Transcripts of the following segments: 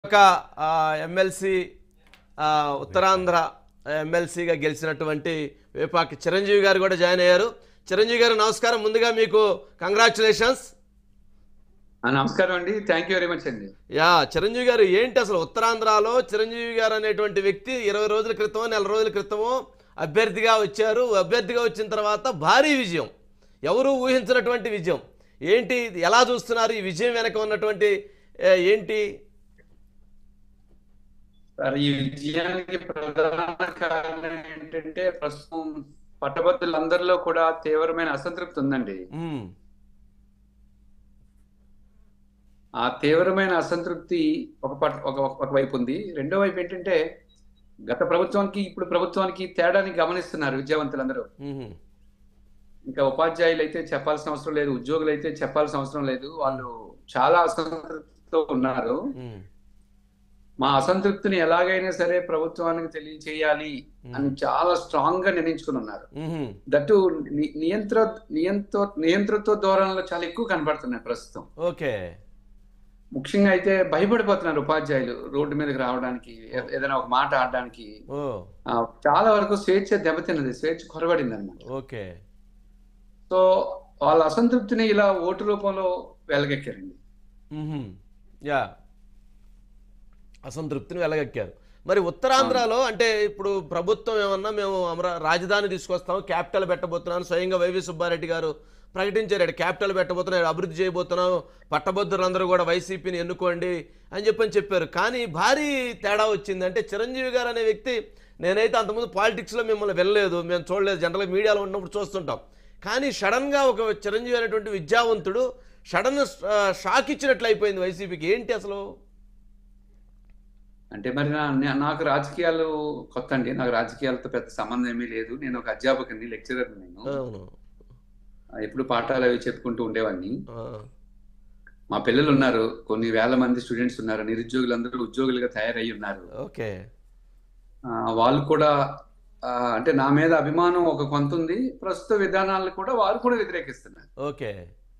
ఒక ఎమ్మెల్సీ ఉత్తరాంధ్ర ఎమ్మెల్సీగా గెలిచినటువంటి వేపాకి చిరంజీవి గారు కూడా జాయిన్ అయ్యారు చిరంజీవి గారు నమస్కారం ముందుగా మీకు కంగ్రాచులేషన్స్ ఆ, నమస్కారం అండి థ్యాంక్ యూ వెరీ మచ్ అండి యా చిరంజీవి గారు ఏంటి అసలు ఉత్తరాంధ్రలో చిరంజీవి గారు అనేటువంటి వ్యక్తి ఇరవై రోజుల క్రితమో నెల రోజుల క్రితమో అభ్యర్థిగా వచ్చారు అభ్యర్థిగా వచ్చిన తర్వాత భారీ విజయం ఎవరు ఊహించినటువంటి విజయం ఏంటి ఇది ఎలా చూస్తున్నారు ఈ విజయం వెనక ఉన్నటువంటి ఏ, ఏంటి సార్ ఈ విజయానికి ప్రధాన కారణం ఏంటంటే ప్రస్తుతం పట్టభద్రులందరిలో కూడా తీవ్రమైన అసంతృప్తి ఉందండి మ్మ్. ఆ తీవ్రమైన అసంతృప్తి ఒక పట్ ఒక ఒక వైపు ఉంది రెండో వైపు ఏంటంటే గత ప్రభుత్వానికి ఇప్పుడు ప్రభుత్వానికి తేడాని గమనిస్తున్నారు విద్యావంతులందరూ మ్మ్. ఇంకా ఉపాధ్యాయులు అయితే చెప్పాల్సిన అవసరం లేదు ఉద్యోగులు అయితే చెప్పాల్సిన అవసరం లేదు వాళ్ళు చాలా అసంతృప్తితో ఉన్నారు మ్మ్. మా అసంతృప్తిని ఎలాగైనా సరే ప్రభుత్వానికి తెలియచేయాలి అని చాలా స్ట్రాంగ్ గా నిర్ణయించుకుని ఉన్నారు మ్మ్. దట్టు ని- నియంత్ర నియంత్ర నియంత్రణతో ధోరణిలో చాలా ఎక్కువ కనబడుతున్నాయి ప్రస్తుతం ఓకే ముఖ్యంగా అయితే భయపడిపోతున్నారు ఉపాధ్యాయులు రోడ్డు మీదకి రావడానికి ఏ- ఏదైనా ఒక మాట ఆడడానికి ఓ ఆ, చాలా వరకు స్వేచ్ఛ దెబ్బతిన్నది స్వేచ్ఛ కొరబడింది అనమాట ఓకే సో వాళ్ళ అసంతృప్తిని ఇలా ఓటు రూపంలో వెలగెక్కారండి మ్మ్. యా అసంతృప్తిని వెలగక్కారు మరి ఉత్తరాంధ్రలో అంటే ఇప్పుడు ప్రభుత్వం ఏమన్నా మేము అమరా రాజధాని తీసుకొస్తాం క్యాపిటల్ పెట్టబోతున్నాను స్వయంగా వైవి సుబ్బారెడ్డి గారు ప్రకటించారు క్యాపిటల్ పెట్టబోతున్నాం అభివృద్ధి చేయబోతున్నాం పట్టభద్రులందరూ కూడా వైసీపీని ఎన్నుకోండి అని చెప్పని చెప్పారు కానీ భారీ తేడా వచ్చింది అంటే చిరంజీవి గారు అనే వ్యక్తి నేనైతే అంతకుముందు పాలిటిక్స్లో మిమ్మల్ని వెళ్ళలేదు మేము చూడలేదు జనరల్గా మీడియాలో ఉన్నప్పుడు చూస్తుంటాం కానీ సడన్గా ఒక చిరంజీవి అనేటువంటి విద్యావంతుడు సడన్ షాక్ ఇచ్చినట్లు అయిపోయింది వైసీపీకి ఏంటి అసలు అంటే మరి నా- నా- నాకు రాజకీయాలు కొత్త అండి నాకు రాజకీయాలతో పెద్ద సంబంధం ఏమీ లేదు నేను ఒక అధ్యాపకుని లెక్చరర్ నేను అవును ఎప్పుడు పాఠాలు అవి చెప్పుకుంటూ ఉండేవాడిని ఆ, మా పిల్లలు ఉన్నారు కొన్ని వేల మంది స్టూడెంట్స్ ఉన్నారు నిరుద్యోగులందరూ ఉద్యోగులుగా తయారై ఉన్నారు ఓకే ఆ, వాళ్ళు కూడా ఆ, అంటే నా మీద అభిమానం ఒక కొంత ఉంది ప్రస్తుత విధానాలను కూడా వారు కూడా వ్యతిరేకిస్తున్నారు ఓకే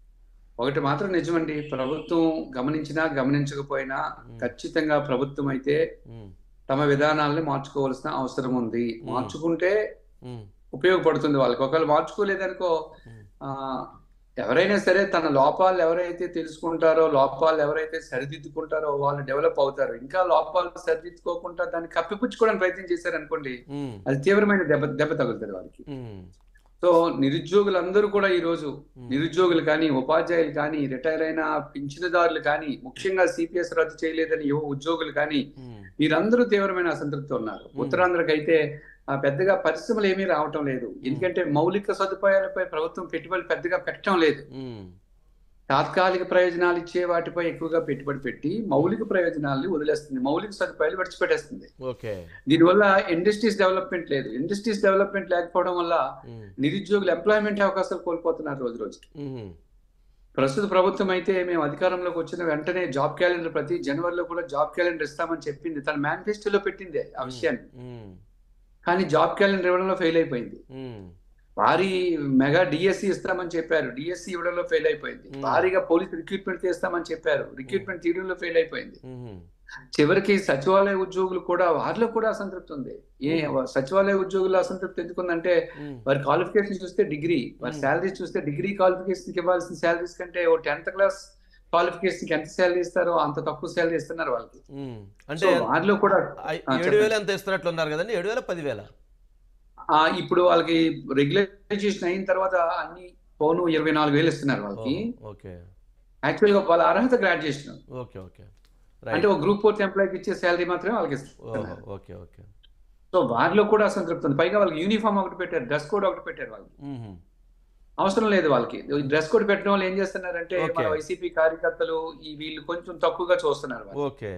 ఒకటి మాత్రం నిజమండి ప్రభుత్వం గమనించినా గమనించకపోయినా ఖచ్చితంగా ప్రభుత్వం అయితే ఉమ్, తమ విధానాలను మార్చుకోవాల్సిన అవసరం ఉంది మార్చుకుంటే ఉమ్, ఉపయోగపడుతుంది వాళ్ళకి ఒకవేళ మార్చుకోలేదనుకో ఉమ్, ఆ, ఎవరైనా సరే తన లోపాలు ఎవరైతే తెలుసుకుంటారో లోపాలు ఎవరైతే సరిదిద్దుకుంటారో వాళ్ళు డెవలప్ అవుతారు ఇంకా లోపాలు సరిదిద్దుకోకుండా దాన్ని కప్పిపుచ్చుకోవడానికి ప్రయత్నం చేశారనుకోండి ఉమ్, అది తీవ్రమైన దెబ్బ దెబ్బ తగులుతుంది వాళ్ళకి ఉమ్, సో నిరుద్యోగులందరూ కూడా ఈ రోజు నిరుద్యోగులు కానీ ఉపాధ్యాయులు కానీ రిటైర్ అయిన పింఛనుదారులు కానీ ముఖ్యంగా సిపిఎస్ రద్దు చేయలేదని యువ ఉద్యోగులు కానీ ఉమ్, వీరందరూ తీవ్రమైన అసంతృప్తి ఉన్నారు ఉత్తరాంధ్రకైతే ఆ, పెద్దగా పరిశ్రమలు ఏమీ రావటం లేదు ఎందుకంటే మౌలిక సదుపాయాలపై ప్రభుత్వం పెట్టుబడి పెద్దగా పెట్టడం లేదు ఉమ్, తాత్కాలిక ప్రయోజనాలు ఇచ్చే వాటిపై ఎక్కువగా పెట్టుబడి పెట్టి మౌలిక ప్రయోజనాలను వదిలేస్తుంది మౌలిక సదుపాయాలు విడిచిపెట్టేస్తుంది ఓకే దీనివల్ల ఇండస్ట్రీస్ డెవలప్మెంట్ లేదు ఇండస్ట్రీస్ డెవలప్మెంట్ లేకపోవడం వల్ల ఉమ్, నిరుద్యోగులు ఎంప్లాయ్మెంట్ అవకాశాలు కోల్పోతున్నారు రోజు రోజుకి ఉమ్, ప్రస్తుత ప్రభుత్వం అయితే మేము అధికారంలోకి వచ్చిన వెంటనే జాబ్ క్యాలెండర్ ప్రతి జనవరిలో కూడా జాబ్ క్యాలెండర్ ఇస్తామని చెప్పింది తన మేనిఫెస్టోలో పెట్టిందే ఆ విషయాన్ని ఉమ్, కానీ జాబ్ క్యాలెండర్ ఇవ్వడంలో ఫెయిల్ అయిపోయింది ఉమ్, భారీ మెగా డిఎస్సి ఇస్తామని చెప్పారు డిఎస్సి ఇవ్వడంలో ఫెయిల్ అయిపోయింది Hmm. భారీగా పోలీస్ రిక్రూట్మెంట్ చేస్తామని చెప్పారు రిక్రూట్మెంట్ తీయడంలో ఫెయిల్ అయిపోయింది ఉమ్, చివరికి సచివాలయ ఉద్యోగులు కూడా వారిలో కూడా అసంతృప్తి ఉంది ఏ సచివాలయ ఉద్యోగుల అసంతృప్తి ఎందుకుందంటే ఉమ్, వారి క్వాలిఫికేషన్ చూస్తే డిగ్రీ వారి Hmm. శాలరీ చూస్తే డిగ్రీ క్వాలిఫికేషన్ ఇవ్వాల్సిన శాలరీస్ కంటే ఓ టెన్త్ క్లాస్ క్వాలిఫికేషన్ ఎంత శాలరీ ఇస్తారో అంత తక్కువ శాలరీ ఇస్తున్నారు వాళ్ళకి ఉమ్. సో అంటే వారిలో కూడా ఐ- ఆ, ఏడు చెప్పండి. వేలు ఎంత ఇస్తున్నట్లు ఉన్నారు కదండి ఏడు వేల పదివేల ఆ, ఇప్పుడు వాళ్ళకి రెగ్యులైజేషన్ అయిన తర్వాత అన్ని పోను ఇరవై నాలుగు వేలు ఇస్తున్నారు వాళ్ళకి ఓకే యాక్చువల్ గా వాళ్ళ అర్హత గ్రాడ్యుయేషన్ ఓకే ఓకే అంటే రైట్ ఒక గ్రూప్ ఫోర్త్ ఎంప్లాయ్కి ఇచ్చే శాలరీ మాత్రమే వాళ్ళకి ఓహో ఇస్తున్నారు ఓకే ఓకే సో వారిలో కూడా అసంతృప్తి ఉంది పైగా వాళ్ళకి యూనిఫామ్ ఒకటి పెట్టారు డ్రెస్ కోడ్ ఒకటి పెట్టారు వాళ్ళకి ఉమ్, అవసరం లేదు వాళ్ళకి డ్రెస్ కోడ్ పెట్టడం వల్ల ఏం చేస్తున్నారంటే Okay. మన వైసీపీ కార్యకర్తలు ఈ వీళ్ళు కొంచెం తక్కువగా చూస్తున్నారు వాళ్ళు. ఓకే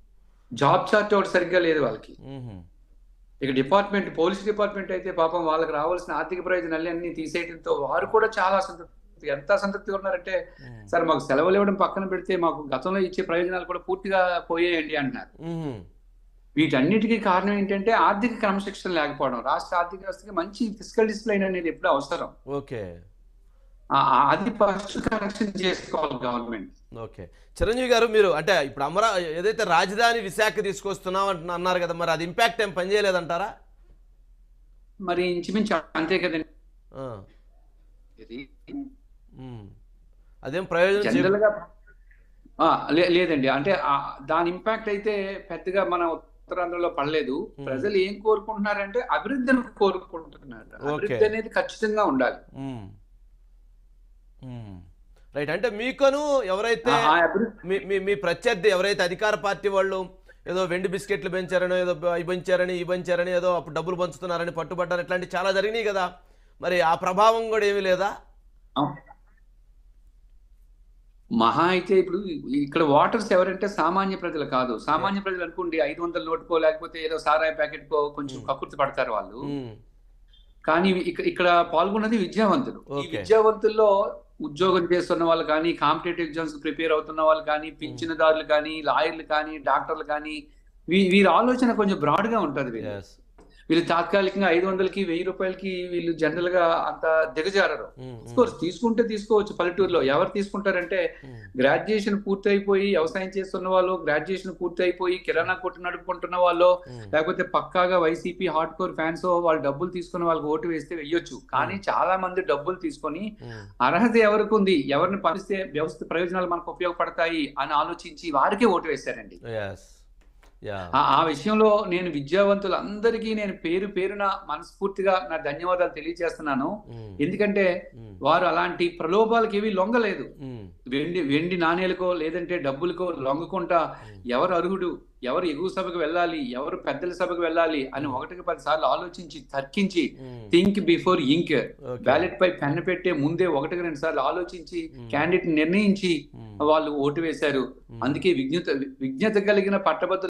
జాబ్ చార్ట్ ఒకటి సరిగ్గా లేదు వాళ్ళకి ఉమ్, ఇక డిపార్ట్మెంట్ పోలీస్ డిపార్ట్మెంట్ అయితే పాపం వాళ్ళకి రావాల్సిన ఆర్థిక ప్రయోజనాలు అన్ని తీసేయడంతో వారు కూడా చాలా అసంతృప్తి ఎంత అసంతృప్తిగా ఉన్నారంటే ఉమ్, సార్ మాకు సెలవులు ఇవ్వడం పక్కన పెడితే మాకు గతంలో ఇచ్చే ప్రయోజనాలు కూడా పూర్తిగా పోయేయండి అంటున్నారు ఉమ్, వీటన్నిటికీ కారణం ఏంటంటే ఆర్థిక క్రమశిక్షణ లేకపోవడం రాష్ట్ర ఆర్థిక వ్యవస్థకి మంచి ఫిజికల్ డిసిప్లైన్ అనేది ఎప్పుడు అవసరం ఓకే ఆ- ఆ- అది ఫస్ట్ కరెక్షన్ చేసుకోవాలి గవర్నమెంట్ ఓకే చిరంజీవి గారు మీరు అంటే ఇప్పుడు అమరా ఏదైతే రాజధాని విశాఖ తీసుకొస్తున్నాం అంటున్నా అన్నారు కదా మరి అది ఇంపాక్ట్ ఏం పనిచేయలేదంటారా మరి ఇంచుమించు అంతే కదండి ఆ, ఇది ఉమ్. అదేం ప్రయోజనం చేకూ- జనరల్ గా ఆ, లే- లేదండి అంటే ఆ, దాని ఇంపాక్ట్ అయితే పెద్దగా మన ఉత్తరాంధ్రలో పడలేదు ప్రజలు ఏం కోరుకుంటున్నారంటే అభివృద్ధిని కోరుకుంటున్నారు అభివృద్ధి అనేది ఖచ్చితంగా ఉండాలి ఉమ్. ఉమ్. రైట్ అంటే మీకను ఎవరైతే ఆ ఆ అభివృద్ధి మీ మీ మీ ప్రత్యర్థి ఎవరైతే అధికార పార్టీ వాళ్ళు ఏదో వెండి బిస్కెట్లు పెంచారనో ఏదో అవి పెంచారని ఈ పెంచారని ఏదో అప్పుడు డబ్బులు పంచుతున్నారని పట్టుబడ్డారు ఇట్లాంటివి చాలా జరిగినాయి కదా మరి ఆ ప్రభావం కూడా ఏమీ లేదా మహా అయితే ఇప్పుడు ఇక్కడ వాటర్స్ ఎవరంటే సామాన్య ప్రజలు కాదు సామాన్య ప్రజలు అనుకోండి ఐదు వందల నోటుకో లేకపోతే ఏదో సారాయి ప్యాకెట్ కో కొంచెం కక్కుర్తి పడతారు వాళ్ళు ఉమ్. కానీ ఇక్కడ ఇక్కడ పాల్గొన్నది విద్యావంతులు ఈ Okay. విద్యావంతుల్లో ఉద్యోగం చేస్తున్న వాళ్ళు కానీ కాంపిటేటివ్ ఎగ్జామ్స్ ప్రిపేర్ అవుతున్న వాళ్ళు కానీ పింఛనదారులు కానీ లాయర్లు కానీ డాక్టర్లు కానీ వీ- వీరి ఆలోచన కొంచెం బ్రాడ్ గా ఉంటది వీళ్ళు Yes. వీళ్ళు తాత్కాలికంగా ఐదు వందలకి వెయ్యి రూపాయలకి వీళ్ళు జనరల్ గా అంత దిగజారరు ఉమ్, ఉమ్, కోర్స్ తీసుకుంటే తీసుకోవచ్చు పల్లెటూరులో ఎవరు తీసుకుంటారంటే ఉమ్. గ్రాడ్యుయేషన్ పూర్తి అయిపోయి వ్యవసాయం చేస్తున్న వాళ్ళు గ్రాడ్యుయేషన్ పూర్తి అయిపోయి కిరాణా కొట్టు నడుపుకుంటున్న వాళ్ళు ఉమ్. లేకపోతే పక్కాగా వైసీపీ హార్డ్ కోర్ ఫ్యాన్స్ వాళ్ళు డబ్బులు తీసుకుని వాళ్ళకి ఓటు వేస్తే వెయ్యొచ్చు కానీ చాలా మంది డబ్బులు తీసుకొని ఉమ్. అర్హత ఎవరికి ఉంది ఎవరిని పరిస్తే వ్యవస్థ ప్రయోజనాలు మనకు ఉపయోగపడతాయి అని ఆలోచించి వారికే ఓటు వేశారండి Yes. Yeah. ఆ ఆ విషయంలో నేను విద్యావంతులందరికీ నేను పేరు పేరున మనస్ఫూర్తిగా నా ధన్యవాదాలు తెలియజేస్తున్నాను ఉమ్, ఎందుకంటే ఉమ్, వారు అలాంటి ప్రలోభాలకి ఏవి లొంగలేదు ఉమ్, వెండి వెండి నాణేలకో లేదంటే డబ్బులకో లొంగకుండా ఎవరు అర్హుడు ఎవరు ఎగువ సభకు వెళ్ళాలి ఎవరు పెద్దల సభకు వెళ్ళాలి అని ఒకటికి పది సార్లు ఆలోచించి తర్కించి um. Think before ink Okay. Ballot పై పెన్ను పెట్టే ముందే ఒకటికి రెండు సార్లు ఆలోచించి Hmm. క్యాండిడేట్ నిర్ణయించి ఉమ్. వాళ్ళు ఓటు వేశారు అందుకే విజ్ఞత విజ్ఞత కలిగిన పట్టభద్రులు